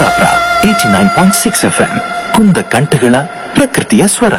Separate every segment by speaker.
Speaker 1: Kundapura eighty nine point six F M Kunda ಕಂಠಗಳ ಪ್ರಕೃತಿಯ ಸ್ವರ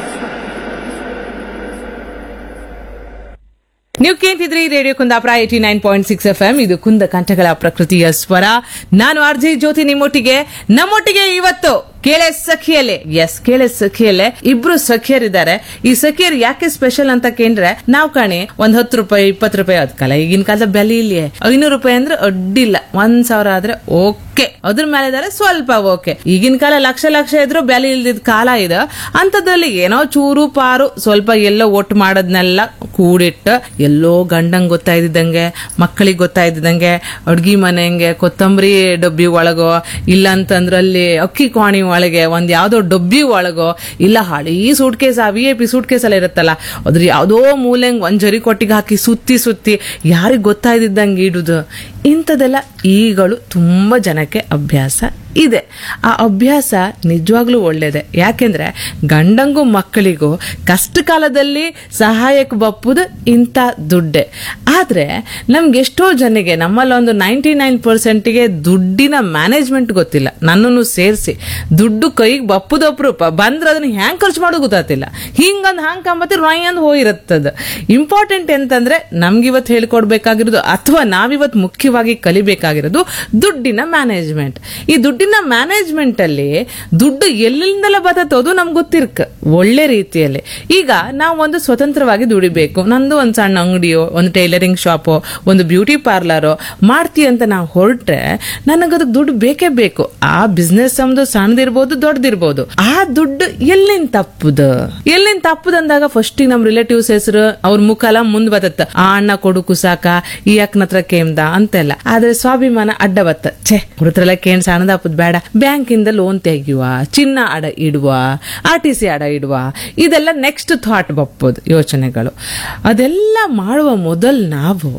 Speaker 2: ನೀವು ಕೇಳ್ತಿದ್ರಿ radio Kundapura eighty nine point six F M ಇದು ಕುಂದ ಕಂಠಗಳ ಪ್ರಕೃತಿಯ ಸ್ವರ ನಾನು ಆರ್ಜೆ ಜ್ಯೋತಿ ನಿಮ್ಮೊಟ್ಟಿಗೆ ನಮ್ಮೊಟ್ಟಿಗೆ ಇವತ್ತು ಕೇಳೆ ಸಖಿಯಲ್ಲೇ ಎಸ್ ಕೇಳೆ ಸಖಿಯಲ್ಲೇ ಇಬ್ರು ಸಖಿಯರಿದ್ದಾರೆ ಈ ಸಖಿಯರು ಯಾಕೆ ಸ್ಪೆಷಲ್ ಅಂತ ಕೇಂದ್ರೆ ನಾವು ಕಾಣಿ ಒಂದ್ ಹತ್ತು ರೂಪಾಯಿ ಇಪ್ಪತ್ತು ರೂಪಾಯಿ ಅದಕ್ಕಲ್ಲ ಈಗಿನ ಕಾಲದ ಬೆಲೆ ಇಲ್ಲಿ ಐನೂರು ರೂಪಾಯಿ ಅಂದ್ರೆ ಅಡ್ಡಿಲ್ಲ ಒಂದ್ ಸಾವಿರ ಆದ್ರೆ ಓಕೆ ಅದ್ರ ಮೇಲೆ ಇದಾರೆ ಸ್ವಲ್ಪ ಓಕೆ ಈಗಿನ ಕಾಲ ಲಕ್ಷ ಲಕ್ಷ ಇದ್ರು ಬೆಲೆ ಇಲ್ದಿದ್ ಕಾಲ ಇದೆ ಅಂತದ್ರಲ್ಲಿ ಏನೋ ಚೂರು ಪಾರು ಸ್ವಲ್ಪ ಎಲ್ಲೋ ಒಟ್ಟು ಮಾಡೋದ್ನೆಲ್ಲ ಕೂಡಿಟ್ಟು ಎಲ್ಲೋ ಗಂಡಂಗ್ ಗೊತ್ತಾಯ್ದಿದ್ದಂಗೆ ಮಕ್ಕಳಿಗೆ ಗೊತ್ತಾಯ್ದಿದ್ದಂಗೆ ಅಡ್ಗಿ ಮನೆಂಗೆ ಕೊತ್ತಂಬರಿ ಡಬ್ಬಿ ಒಳಗೋ ಇಲ್ಲ ಅಂತಂದ್ರೆ ಅಲ್ಲಿ ಅಕ್ಕಿ ಕೋಣಿ ಒಳಗೆ ಒಂದ್ ಯಾವ್ದೋ ಡಬ್ಬಿ ಒಳಗೋ ಇಲ್ಲ ಹಳಿ suitcase V I P suitcase ಎಲ್ಲ ಇರುತ್ತಲ್ಲ ಅದ್ರ ಯಾವ್ದೋ ಮೂಲೆಂಗ್ ಒಂದ್ ಜರಿ ಕೊಟ್ಟಿಗೆ ಹಾಕಿ ಸುತ್ತಿ ಸುತ್ತಿ ಯಾರಿಗ್ ಗೊತ್ತಾಯ್ದಿದ್ದಂಗೆ ಇಡುದು ಇಂಥದೆಲ್ಲ ಈಗಳು ತುಂಬಾ ಜನಕ್ಕೆ ಅಭ್ಯಾಸ ಇದೆ ಆ ಅಭ್ಯಾಸ ನಿಜವಾಗ್ಲೂ ಒಳ್ಳೇದೆ ಯಾಕೆಂದ್ರೆ ಗಂಡಂಗೂ ಮಕ್ಕಳಿಗೂ ಕಷ್ಟ ಕಾಲದಲ್ಲಿ ಸಹಾಯಕ್ಕೆ ಬಪ್ಪುದು ಇಂಥ ದುಡ್ಡೆ ಆದ್ರೆ ನಮ್ಗೆ ಎಷ್ಟೋ ಜನಗೆ ನಮ್ಮಲ್ಲಿ ಒಂದು ನೈಂಟಿ ನೈನ್ ಪರ್ಸೆಂಟ್ಗೆ ದುಡ್ಡಿನ ಮ್ಯಾನೇಜ್ಮೆಂಟ್ ಗೊತ್ತಿಲ್ಲ ನನ್ನನ್ನು ಸೇರಿಸಿ ದುಡ್ಡು ಕೈಗೆ ಬಪ್ಪುದೊಬ್ರು ಬಂದ್ರೆ ಅದನ್ನ ಹ್ಯಾಂಗ್ ಖರ್ಚು ಮಾಡೋದು ಗೊತ್ತಾಗ್ತಿಲ್ಲ ಹಿಂಗಂದ್ ಹಾಂಗ್ ಕಂಬತ್ತಿ ರೊಯ್ ಅಂದ್ ಹೋಗಿರುತ್ತದ ಇಂಪಾರ್ಟೆಂಟ್ ಎಂತಂದ್ರೆ ನಮ್ಗಿವತ್ತು ಹೇಳ್ಕೊಡ್ಬೇಕಾಗಿರೋದು ಅಥವಾ ನಾವಿವತ್ತು ಮುಖ್ಯವಾಗಿ ಕಲಿಬೇಕಾಗಿರೋದು ದುಡ್ಡಿನ ಮ್ಯಾನೇಜ್ಮೆಂಟ್ ಈ ದುಡ್ಡಿನ ಮ್ಯಾನೇಜ್ಮೆಂಟ್ ಅಲ್ಲಿ ದುಡ್ಡು ಎಲ್ಲಿಂದಲ ಬರ್ತದೋ ನಮ್ಗೆ ಗೊತ್ತಿರ್ಕ ಒಳ್ಳೆ ರೀತಿಯಲ್ಲಿ ಈಗ ನಾವು ಒಂದು ಸ್ವತಂತ್ರವಾಗಿ ದುಡಿಬೇಕು ನಂದು ಒಂದು ಸಣ್ಣ ಅಂಗಡಿಯೋ ಒಂದು ಟೈಲರಿಂಗ್ ಶಾಪೋ ಒಂದು ಬ್ಯೂಟಿ ಪಾರ್ಲರೋ ಮಾಡ್ತೀವಿ ಅಂತ ನಾವು ಹೊರಟ್ರೆ ನನಗದಕ್ಕೆ ದುಡ್ಡು ಬೇಕೇ ಬೇಕು ಆ ಬಿಸ್ನೆಸ್ ನಮ್ದು ಸಣ್ಣದಿರ್ಬೋದು ದೊಡ್ಡದಿರ್ಬೋದು ಆ ದುಡ್ಡು ಎಲ್ಲಿಂದ ತಪ್ಪುದು ಎಲ್ಲಿಂದ ತಪ್ಪುದು ಅಂದಾಗ ಫಸ್ಟ್ ನಮ್ ರಿಲೇಟಿವ್ಸ್ ಹೆಸರು ಅವ್ರ ಮುಖ ಎಲ್ಲ ಮುಂದ್ ಬತ್ತತ್ತ ಆ ಅಣ್ಣ ಕೊಡು ಕುಸಾಕ ಈ ಅಕ್ಕನ ಹತ್ರ ಕೇಮ್ದ ಅಂತೆಲ್ಲ ಆದ್ರೆ ಸ್ವಾಭಿಮಾನ ಅಡ್ಡ ಬತ್ತ ಛೇ ಅವ್ರ ಹತ್ರ ಎಲ್ಲ ಕೇಣ್ ಸಣ್ಣದಾಪದ್ ಬೇಡ ಬ್ಯಾಂಕ್ ಇಂದ ಲೋನ್ ತೆಗಿಯುವ ಚಿನ್ನ ಅಡ ಇಡುವ ಆರ್ ಟಿ ಸಿ ಅಡ ಇಡುವ ಇದೆಲ್ಲ ನೆಕ್ಸ್ಟ್ ಥಾಟ್ ಬಪ್ಪೋದು ಯೋಚನೆಗಳು ಅದೆಲ್ಲ ಮಾಡುವ ಮೊದಲು ನಾವು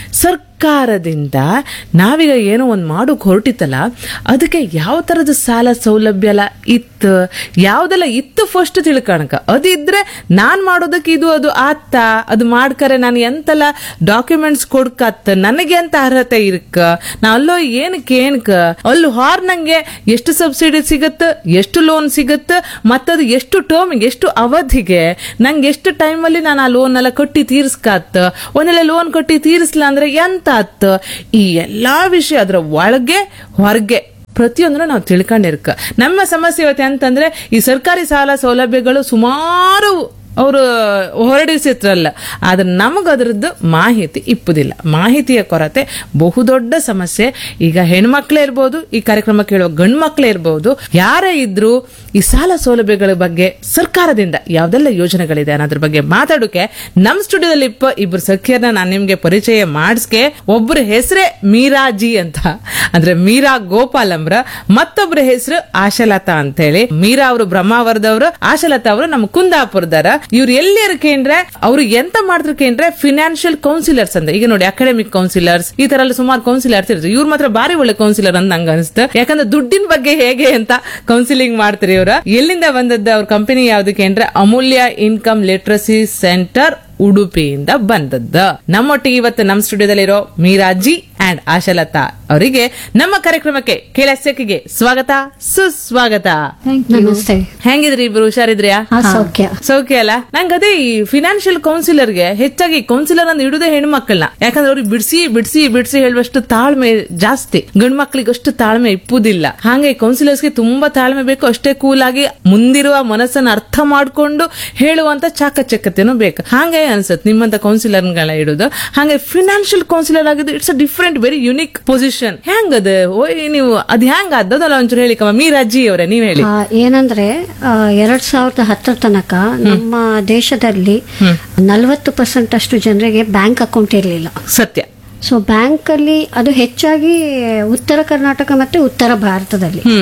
Speaker 2: ಸರ್ಕಾರದಿಂದ ನಾವೀಗ ಏನೋ ಒಂದು ಮಾಡೋಕ್ ಹೊರಟಿತ್ತಲ್ಲ ಅದಕ್ಕೆ ಯಾವ ತರದ ಸಾಲ ಸೌಲಭ್ಯ ಎಲ್ಲ ಇತ್ತು ಯಾವ್ದೆಲ್ಲ ಇತ್ತು ಫಸ್ಟ್ ತಿಳ್ಕಣಕ ಅದಿದ್ರೆ ನಾನ್ ಮಾಡೋದಕ್ಕೆ ಇದು ಅದು ಆತ್ತ ಅದು ಮಾಡ್ಕರೆ ನಾನು ಎಂತೆಲ್ಲ ಡಾಕ್ಯುಮೆಂಟ್ಸ್ ಕೊಡ್ಕತ್ತ ನನಗೆ ಅಂತ ಅರ್ಹತೆ ಇರ್ಕ ನಾ ಅಲ್ಲೋ ಏನಕ್ಕೆ ಏನಕ ಅಲ್ಲಿ ಹಾರ್ ನಂಗೆ ಎಷ್ಟು ಸಬ್ಸಿಡಿ ಸಿಗತ್ತ ಎಷ್ಟು ಲೋನ್ ಸಿಗತ್ತ ಮತ್ತದು ಎಷ್ಟು ಟರ್ಮ್ ಎಷ್ಟು ಅವಧಿಗೆ ನಂಗೆ ಎಷ್ಟು ಟೈಮಲ್ಲಿ ನಾನು ಆ ಲೋನ್ ಎಲ್ಲ ಕಟ್ಟಿ ತೀರ್ಸ್ಕತ್ತ ಒಂದೆಲ್ಲ ಲೋನ್ ಕಟ್ಟಿ ತೀರಿಸ್ಲ ಅಂದ್ರೆ ಎಂತ ಆತ್ ಈ ಎಲ್ಲಾ ವಿಷಯ ಅದ್ರ ಒಳಗೆ ಹೊರಗೆ ಪ್ರತಿಯೊಂದನ್ನು ನಾವು ತಿಳ್ಕೊಂಡಿರ್ಕ ನಮ್ಮ ಸಮಸ್ಯೆ ಇವತ್ತು ಅಂತಂದ್ರೆ ಈ ಸರ್ಕಾರಿ ಸಾಲ ಸೌಲಭ್ಯಗಳು ಸುಮಾರು ಅವರು ಹೊರಡಿಸಿತ್ರಲ್ಲ ಆದ್ರೆ ನಮಗ ಅದರದ್ದು ಮಾಹಿತಿ ಇಪ್ಪುದಿಲ್ಲ ಮಾಹಿತಿಯ ಕೊರತೆ ಬಹುದೊಡ್ಡ ಸಮಸ್ಯೆ ಈಗ ಹೆಣ್ಮಕ್ಳೇ ಇರ್ಬೋದು ಈ ಕಾರ್ಯಕ್ರಮ ಕೇಳುವ ಗಂಡು ಮಕ್ಳೇ ಇರ್ಬೋದು ಯಾರೇ ಇದ್ರು ಈ ಸಾಲ ಸೌಲಭ್ಯಗಳ ಬಗ್ಗೆ ಸರ್ಕಾರದಿಂದ ಯಾವ್ದೆಲ್ಲ ಯೋಜನೆಗಳಿದೆ ಅನ್ನೋದ್ರ ಬಗ್ಗೆ ಮಾತಾಡೋಕೆ ನಮ್ ಸ್ಟುಡಿಯೋದಲ್ಲಿ ಇಪ್ಪ ಇಬ್ರು ಸಖಿಯರ್ನ ನಾನು ನಿಮ್ಗೆ ಪರಿಚಯ ಮಾಡಿಸ್ಕೆ ಒಬ್ಬರ ಹೆಸರೇ ಮೀರಾಜಿ ಅಂತ ಅಂದ್ರೆ ಮೀರಾ ಗೋಪಾಲ್ ಅಂಬ್ರ ಮತ್ತೊಬ್ಬರ ಹೆಸರು ಆಶಲತಾ ಅಂತ ಹೇಳಿ ಮೀರಾ ಅವರು ಬ್ರಹ್ಮಾವರದವರು ಆಶಲತಾ ಅವರು ನಮ್ಮ ಕುಂದಾಪುರದರ ಇವ್ರು ಎಲ್ಲಿ ಕೇಂದ್ರೆ ಅವ್ರು ಎಂತ ಮಾಡಿದ್ರು ಕೇಂದ್ರೆ ಫಿನಾನ್ಷಿಯಲ್ ಕೌನ್ಸಿಲರ್ಸ್ ಅಂತ ಈಗ ನೋಡಿ ಅಕಾಡೆಮಿಕ್ ಕೌನ್ಸಿಲರ್ಸ್ ಈ ತರ ಎಲ್ಲ ಸುಮಾರು ಕೌನ್ಸಿಲರ್ಸ್ ಇರ್ತಾರೆ ಇವ್ರು ಮಾತ್ರ ಬಾರಿ ಒಳ್ಳೆ ಕೌನ್ಸಿಲರ್ ಅಂತ ನಂಗೆ ಅನಿಸ್ತು ಯಾಕಂದ್ರೆ ದುಡ್ಡಿನ ಬಗ್ಗೆ ಹೇಗೆ ಅಂತ ಕೌನ್ಸಿಲಿಂಗ್ ಮಾಡ್ತಾರೆ ಇವ್ರ ಎಲ್ಲಿಂದ ಬಂದದ್ದು ಅವ್ರ ಕಂಪನಿ ಯಾವ್ದಕ್ಕೆ ಅಂದ್ರೆ ಅಮೂಲ್ಯ ಇನ್ಕಮ್ ಲಿಟ್ರಸಿ ಸೆಂಟರ್ ಉಡುಪಿಯಿಂದ ಬಂದದ್ದು ನಮ್ಮೊಟ್ಟಿಗೆ ಇವತ್ತು ನಮ್ಮ ಸ್ಟುಡಿಯೋದಲ್ಲಿರೋ ಮೀರಾಜಿ ಅಂಡ್ ಆಶಲತಾ ಅವರಿಗೆ ನಮ್ಮ ಕಾರ್ಯಕ್ರಮಕ್ಕೆ ಕೇಳಸಕ್ಕಿಗೆ ಸ್ವಾಗತ ಸುಸ್ವಾಗತ
Speaker 3: ನಮಸ್ತೆ
Speaker 2: ಹೆಂಗಿದ್ರಿ ಇಬ್ರು ಹುಷಾರಿದ್ರ್ಯಾ
Speaker 3: ಹಾ ಸೌಖ್ಯ
Speaker 2: ಸೌಖ್ಯ ಅಲ್ಲ ನಂಗೆ ಅದೇ ಈ ಫಿನಾನ್ಷಿಯಲ್ ಕೌನ್ಸಿಲರ್ಗೆ ಹೆಚ್ಚಾಗಿ ಕೌನ್ಸಿಲರ್ ಅಂತ ಇಡುದೇ ಹೆಣ್ಮಕ್ಳನ್ನ ಯಾಕಂದ್ರೆ ಅವ್ರಿಗೆ ಬಿಡಿಸಿ ಬಿಡಿಸಿ ಬಿಡಿಸಿ ಹೇಳುವಷ್ಟು ತಾಳ್ಮೆ ಜಾಸ್ತಿ ಗಂಡು ಮಕ್ಳಿಗೆ ಅಷ್ಟು ತಾಳ್ಮೆ ಇಪ್ಪುದಿಲ್ಲ ಹಾಗೆ ಕೌನ್ಸಿಲರ್ಸ್ಗೆ ತುಂಬಾ ತಾಳ್ಮೆ ಬೇಕು ಅಷ್ಟೇ ಕೂಲ್ ಆಗಿ ಮುಂದಿರುವ ಮನಸ್ಸನ್ನ ಅರ್ಥ ಮಾಡ್ಕೊಂಡು ಹೇಳುವಂತ ಚಾಕಚಕ್ಯತೆನೂ ಬೇಕು ಹಾಗೆ ಅನ್ಸತ್ ನಿಮ್ಮಂತ ಕೌನ್ಸಿಲರ್ಗಳ ಇಡುದು ಹಾಗೆ ಫಿನಾನ್ಷಿಯಲ್ ಕೌನ್ಸಿಲರ್ ಆಗಿದ್ದು it's a different very unique position ಹೆಂಗದ ಓಯ್ ನೀವು ಅದ್ ಹೆಂಗ ಅದಲ್ಲ ಒಂಚೂರು ಹೇಳಿಕಮ್ಮ ಮೀರಾಜಿ ಅವರೇ ನೀವ್ ಹೇಳಿ
Speaker 3: ಆ, ಏನಂದ್ರೆ ಆ, ಎರಡ್ ಸಾವಿರದ ಹತ್ತರ ತನಕ ನಮ್ಮ ದೇಶದಲ್ಲಿ ನಲವತ್ತು ಪರ್ಸೆಂಟ್ ಅಷ್ಟು ಜನರಿಗೆ ಬ್ಯಾಂಕ್ ಅಕೌಂಟ್ ಇರಲಿಲ್ಲ
Speaker 2: ಸತ್ಯ
Speaker 3: ಸೊ ಬ್ಯಾಂಕ್ ಅಲ್ಲಿ ಅದು ಹೆಚ್ಚಾಗಿ ಉತ್ತರ ಕರ್ನಾಟಕ ಮತ್ತೆ ಉತ್ತರ ಭಾರತದಲ್ಲಿ
Speaker 2: ಹ್ಮ್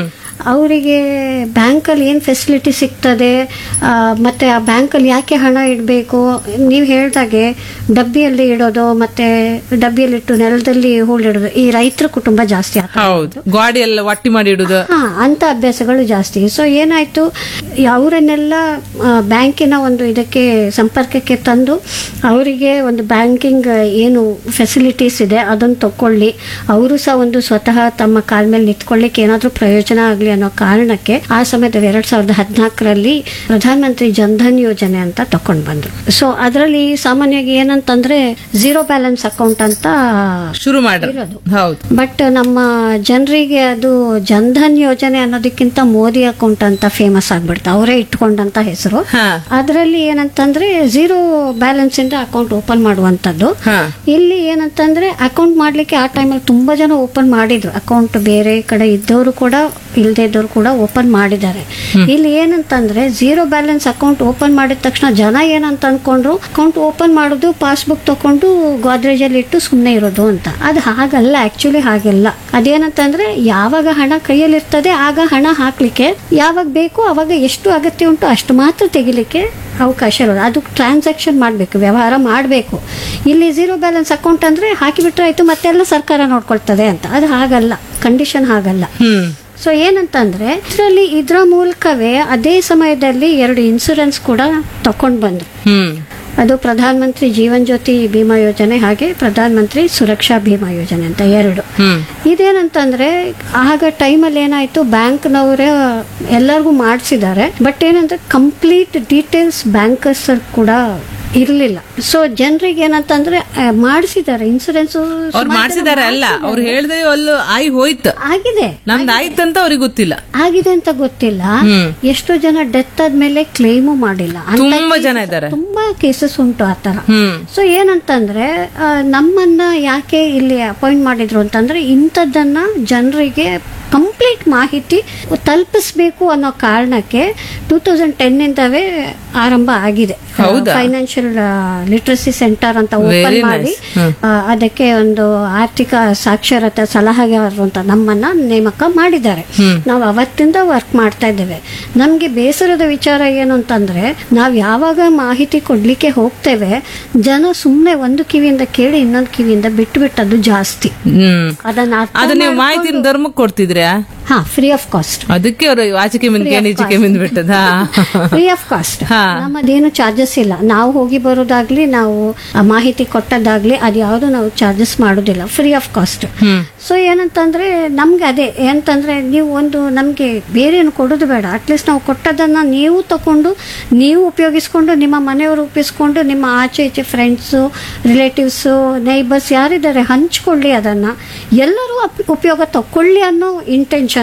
Speaker 3: ಅವರಿಗೆ ಬ್ಯಾಂಕಲ್ಲಿ ಏನು ಫೆಸಿಲಿಟಿ ಸಿಗ್ತದೆ ಆ, ಮತ್ತೆ ಆ ಬ್ಯಾಂಕಲ್ಲಿ ಯಾಕೆ ಹಣ ಇಡಬೇಕು ನೀವು ಹೇಳ್ದಾಗೆ ಡಬ್ಬಿಯಲ್ಲಿ ಇಡೋದು ಮತ್ತೆ ಡಬ್ಬಿಯಲ್ಲಿಟ್ಟು ನೆಲದಲ್ಲಿ ಹೂಳಿಡೋದು ಈ ರೈತರ ಕುಟುಂಬ ಜಾಸ್ತಿ ಆಗ್ತದೆ
Speaker 2: ಹೌದು ಗಾಡಿ ಎಲ್ಲ ಒಟ್ಟಿ ಮಾಡಿ ಇಡುದು
Speaker 3: ಹಾ ಅಂತ ಅಭ್ಯಾಸಗಳು ಜಾಸ್ತಿ ಸೊ ಏನಾಯ್ತು ಅವರನ್ನೆಲ್ಲ ಬ್ಯಾಂಕಿನ ಒಂದು ಇದಕ್ಕೆ ಸಂಪರ್ಕಕ್ಕೆ ತಂದು ಅವರಿಗೆ ಒಂದು ಬ್ಯಾಂಕಿಂಗ್ ಏನು ಫೆಸಿಲಿಟೀಸ್ ಇದೆ ಅದನ್ನು ತಕೊಳ್ಳಿ ಅವರು ಸಹ ಒಂದು ಸ್ವತಃ ತಮ್ಮ ಕಾಲ ಮೇಲೆ ನಿಂತ್ಕೊಳ್ಳಿಕ್ಕೆ ಏನಾದರೂ ಪ್ರಯೋಜನ ಆಗಲಿ ಅನ್ನೋ ಕಾರಣಕ್ಕೆ ಆ ಸಮಯದಲ್ಲಿ ಎರಡ್ ಸಾವಿರದ ಹದಿನಾಲ್ಕರಲ್ಲಿ ಪ್ರಧಾನಮಂತ್ರಿ ಜನ್ಧನ್ ಯೋಜನೆ ಅಂತ ತಕೊಂಡ್ ಬಂದ್ರು ಸೊ ಅದರಲ್ಲಿ ಸಾಮಾನ್ಯವಾಗಿ ಏನಂತಂದ್ರೆ ಝೀರೋ ಬ್ಯಾಲೆನ್ಸ್ ಅಕೌಂಟ್ ಅಂತ
Speaker 2: ಶುರು ಮಾಡ್ರಿ
Speaker 3: ಇರೋದು.
Speaker 2: ಹೌದು
Speaker 3: ಬಟ್ ನಮ್ಮ ಜನರಿಗೆ ಅದು ಜನ್ಧನ್ ಯೋಜನೆ ಅನ್ನೋದಕ್ಕಿಂತ ಮೋದಿ ಅಕೌಂಟ್ ಅಂತ ಫೇಮಸ್ ಆಗ್ಬಿಡ್ತು ಅವರೇ ಇಟ್ಕೊಂಡಂತ ಹೆಸರು
Speaker 2: ಹಾ
Speaker 3: ಅದರಲ್ಲಿ ಏನಂತಂದ್ರೆ ಝೀರೋ ಬ್ಯಾಲೆನ್ಸ್ ಇಂದ ಅಕೌಂಟ್ ಓಪನ್ ಮಾಡುವಂತದ್ದು
Speaker 2: ಹಾ
Speaker 3: ಇಲ್ಲಿ ಏನಂತಂದ್ರೆ ಅಕೌಂಟ್ ಮಾಡ್ಲಿಕ್ಕೆ ಆ ಟೈಮಲ್ಲಿ ತುಂಬಾ ಜನ ಓಪನ್ ಮಾಡಿದ್ರು ಅಕೌಂಟ್ ಬೇರೆ ಕಡೆ ಇದ್ದವರು ಕೂಡ ಇಲ್ಲದೆ ಇದ್ದವರು ಕೂಡ ಓಪನ್ ಮಾಡಿದ್ದಾರೆ ಇಲ್ಲಿ ಏನಂತಂದ್ರೆ ಝೀರೋ ಬ್ಯಾಲೆನ್ಸ್ ಅಕೌಂಟ್ ಓಪನ್ ಮಾಡಿದ ತಕ್ಷಣ ಜನ ಏನಂತ ಅನ್ಕೊಂಡ್ರು ಅಕೌಂಟ್ ಓಪನ್ ಮಾಡೋದು ಪಾಸ್ಬುಕ್ ತಕೊಂಡು ಗೋದ್ರೇಜ್ ಅಲ್ಲಿ ಇಟ್ಟು ಸುಮ್ಮನೆ ಇರೋದು ಅಂತ ಅದು ಹಾಗಲ್ಲ ಆಕ್ಚುಲಿ ಹಾಗೆಲ್ಲ ಅದೇನಂತಂದ್ರೆ ಯಾವಾಗ ಹಣ ಕೈಯಲ್ಲಿ ಇರ್ತದೆ ಆಗ ಹಣ ಹಾಕ್ಲಿಕ್ಕೆ ಯಾವಾಗ ಬೇಕು ಅವಾಗ ಎಷ್ಟು ಅಗತ್ಯ ಉಂಟು ಅಷ್ಟು ಮಾತ್ರ ತೆಗಿಲಿಕ್ಕೆ ಅವಕಾಶ ಇರೋದು ಅದು ಟ್ರಾನ್ಸಾಕ್ಷನ್ ಮಾಡಬೇಕು ವ್ಯವಹಾರ ಮಾಡಬೇಕು ಇಲ್ಲಿ ಝೀರೋ ಬ್ಯಾಲೆನ್ಸ್ ಅಕೌಂಟ್ ಅಂದ್ರೆ ಹಾಕಿಬಿಟ್ರೆ ಆಯ್ತು ಮತ್ತೆಲ್ಲ ಸರ್ಕಾರ ನೋಡ್ಕೊಳ್ತದೆ ಅಂತ ಅದು ಹಾಗಲ್ಲ ಕಂಡೀಷನ್ ಹಾಗಲ್ಲ
Speaker 2: ಹ್ಮ್
Speaker 3: ಸೊ ಏನಂತಂದ್ರೆ ಇದರಲ್ಲಿ ಇದರ ಮೂಲಕವೇ ಅದೇ ಸಮಯದಲ್ಲಿ ಎರಡು ಇನ್ಸೂರೆನ್ಸ್ ಕೂಡ ತಕೊಂಡ್ ಬಂದ್ರು
Speaker 2: ಹ್ಮ್
Speaker 3: ಅದು ಪ್ರಧಾನ ಮಂತ್ರಿ ಜೀವನ್ ಜ್ಯೋತಿ ಬಿಮಾ ಯೋಜನೆ ಹಾಗೆ ಪ್ರಧಾನ ಮಂತ್ರಿ ಸುರಕ್ಷಾ ಬಿಮಾ ಯೋಜನೆ ಅಂತ ಎರಡು
Speaker 2: ಹ್ಮ್
Speaker 3: ಇದೇನಂತಂದ್ರೆ ಆಗ ಟೈಮಲ್ಲಿ ಏನಾಯ್ತು ಬ್ಯಾಂಕ್ನವರೇ ಎಲ್ಲರಿಗೂ ಮಾಡಿಸಿದ್ದಾರೆ ಬಟ್ ಏನಂದ್ರೆ ಕಂಪ್ಲೀಟ್ ಡೀಟೇಲ್ಸ್ ಬ್ಯಾಂಕರ್ಸ್ ಕೂಡ ಇರಲಿಲ್ಲ ಸೊ ಜನರಿಗೆ ಏನಂತಂದ್ರೆ ಮಾಡಿಸಿದ್ದಾರೆ ಇನ್ಸೂರೆನ್ಸ್
Speaker 2: ಅವ್ರು ಮಾಡ್ಸಿದಾರೆ ಅಲ್ಲ ಅವ್ರು ಹೇಳ್ದೆ ಅಲ್ಲೂ ಆಯ್ ಹೋಯ್ತು
Speaker 3: ಆಗಿದೆ
Speaker 2: ನಮ್ದು ಆಯ್ತಂತ ಅವ್ರಿಗೆ ಗೊತ್ತಿಲ್ಲ
Speaker 3: ಆಗಿದೆ ಅಂತ ಗೊತ್ತಿಲ್ಲ
Speaker 2: ಹ್ಮ್.
Speaker 3: ಎಷ್ಟೋ ಜನ ಡೆತ್ ಆದ್ಮೇಲೆ ಕ್ಲೇಮು ಮಾಡಿಲ್ಲ ಅಂತ
Speaker 2: ತುಂಬಾ ಜನ ಇದ್ದಾರೆ
Speaker 3: ತುಂಬಾ ಕೇಸಸ್ ಉಂಟು ಆ ತರ
Speaker 2: ಹ್ಮ್
Speaker 3: ಸೊ ಏನಂತಂದ್ರೆ ಆ, ನಮ್ಮನ್ನ ಯಾಕೆ ಇಲ್ಲಿ ಅಪಾಯಿಂಟ್ ಮಾಡಿದ್ರು ಅಂತಂದ್ರೆ ಇಂಥದ್ದನ್ನ ಜನರಿಗೆ ಕಂಪ್ಲೀಟ್ ಮಾಹಿತಿ ತಲುಪಿಸ್ಬೇಕು ಅನ್ನೋ ಕಾರಣಕ್ಕೆ ಟೂ ತೌಸಂಡ್ ಟೆನ್ ಇಂದವೇ ಆರಂಭ ಆಗಿದೆ
Speaker 2: ಹೌದಾ?
Speaker 3: ಫೈನಾನ್ಷಿಯಲ್ ಲಿಟ್ರಸಿ ಸೆಂಟರ್ ಅಂತ ಓಪನ್
Speaker 2: Very nice.
Speaker 3: ಮಾಡಿ
Speaker 2: ಹ್ಮ್.
Speaker 3: ಆ, ಅದಕ್ಕೆ ಒಂದು ಆರ್ಥಿಕ ಸಾಕ್ಷರತೆ ಸಲಹೆಗಾರರು ಅಂತ ನಮ್ಮನ್ನ ನೇಮಕ ಮಾಡಿದ್ದಾರೆ ನಾವು ಅವತ್ತಿಂದ ವರ್ಕ್ ಮಾಡ್ತಾ ಇದ್ದೇವೆ ನಮ್ಗೆ ಬೇಸರದ ವಿಚಾರ ಏನು ಅಂತಂದ್ರೆ ನಾವ್ ಯಾವಾಗ ಮಾಹಿತಿ ಕೊಡ್ಲಿಕ್ಕೆ ಹೋಗ್ತೇವೆ ಜನ ಸುಮ್ನೆ ಒಂದು ಕಿವಿಯಿಂದ ಕೇಳಿ ಇನ್ನೊಂದು ಕಿವಿಯಿಂದ ಬಿಟ್ಟು ಬಿಟ್ಟದ್ದು ಜಾಸ್ತಿ
Speaker 2: ಹ್ಮ್
Speaker 3: ಅದನ್ನ ಅರ್ಥ
Speaker 2: ಅದು ನೀವು ಮಾಹಿತಿ ಧರ್ಮಕ್ಕೆ ಕೊಡ್ತಿದ್ರಾ
Speaker 3: ಹಾ ಫ್ರೀ ಆಫ್ ಕಾಸ್ಟ್
Speaker 2: ಅದಕ್ಕೆ ಅವರು ಆಚೆಗೆ ಮಿಂದ್ಕೆ ಈಚೆಗೆ ಮಿಂದ್ ಬಿಟ್ಟದ
Speaker 3: ಫ್ರೀ ಆಫ್ ಕಾಸ್ಟ್
Speaker 2: ಹಾ.
Speaker 3: ನಮ್ಮದೇನು ಚಾರ್ಜಸ್ ಇಲ್ಲ ನಾವು ಹೋಗಿ ಬರೋದಾಗ್ಲಿ ನಾವು ಆ ಮಾಹಿತಿ ಕೊಟ್ಟದ್ದಾಗ್ಲಿ ಅದು ಯಾವುದು ನಾವು ಚಾರ್ಜಸ್ ಮಾಡೋದಿಲ್ಲ ಫ್ರೀ ಆಫ್ ಕಾಸ್ಟ್
Speaker 2: ಹ್ಮ್
Speaker 3: ಸೊ ಏನಂತಂದ್ರೆ ನಮ್ಗೆ ಅದೇ ಏನಂತಂದ್ರೆ ನೀವು ಒಂದು ನಮ್ಗೆ ಬೇರೆ ಏನು ಕೊಡೋದು ಬೇಡ ಅಟ್ಲೀಸ್ಟ್ ನಾವು ಕೊಟ್ಟದನ್ನ ನೀವು ತಕೊಂಡು ನೀವು ಉಪಯೋಗಿಸ್ಕೊಂಡು ನಿಮ್ಮ ಮನೆಯವರು ಉಪಯೋಗಿಸ್ಕೊಂಡು ನಿಮ್ಮ ಆಚೆ ಈಚೆ ಫ್ರೆಂಡ್ಸು ರಿಲೇಟಿವ್ಸು ನೈಬರ್ಸ್ ಯಾರಿದ್ದಾರೆ ಹಂಚ್ಕೊಳ್ಳಿ ಅದನ್ನ ಎಲ್ಲರೂ ಅಪ್- ಉಪಯೋಗ ತಕೊಳ್ಳಿ ಅನ್ನೋ ಇಂಟೆನ್ಷನ್